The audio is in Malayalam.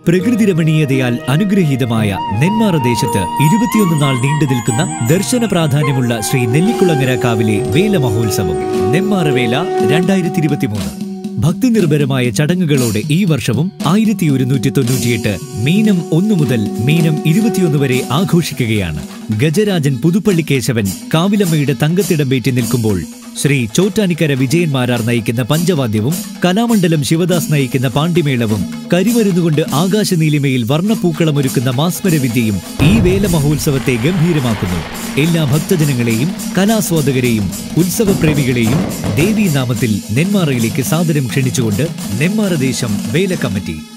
പ്രകൃതി രമണീയതയാൽ അനുഗ്രഹീതമായ നെന്മാറ ദേശത്ത് ഇരുപത്തിയൊന്ന് നാൾ നീണ്ടു നിൽക്കുന്ന ദർശന പ്രാധാന്യമുള്ള ശ്രീ നെല്ലിക്കുളങ്ങര കാവിലെ വേല മഹോത്സവം നെന്മാറ വേല രണ്ടായിരത്തി ഇരുപത്തിമൂന്ന് ഭക്തി നിർഭരമായ ചടങ്ങുകളോടെ ഈ വർഷവും ആയിരത്തി ഒരുന്നൂറ്റി തൊണ്ണൂറ്റിയെട്ട് മീനം ഒന്നു മുതൽ മീനം ഇരുപത്തിയൊന്ന് വരെ ആഘോഷിക്കുകയാണ് ഗജരാജൻ പുതുപ്പള്ളി കേശവൻ കാവിലമ്മയുടെ തങ്കത്തിടമ്പേറ്റി നിൽക്കുമ്പോൾ ശ്രീ ചോറ്റാനിക്കര വിജയന്മാരാർ നയിക്കുന്ന പഞ്ചവാദ്യവും കലാമണ്ഡലം ശിവദാസ് നയിക്കുന്ന പാണ്ഡിമേളവും കരിമരുന്നുകൊണ്ട് ആകാശനീലിമയിൽ വർണ്ണപ്പൂക്കളമൊരുക്കുന്ന മാസ്മരവിദ്യയും ഈ വേല മഹോത്സവത്തെ ഗംഭീരമാക്കുന്നു എല്ലാ ഭക്തജനങ്ങളെയും കലാസ്വാദകരെയും ഉത്സവപ്രേമികളെയും ദേവീനാമത്തിൽ നെന്മാറയിലേക്ക് സാദരം ക്ഷണിച്ചുകൊണ്ട് നെന്മാറ ദേശം വേല കമ്മിറ്റി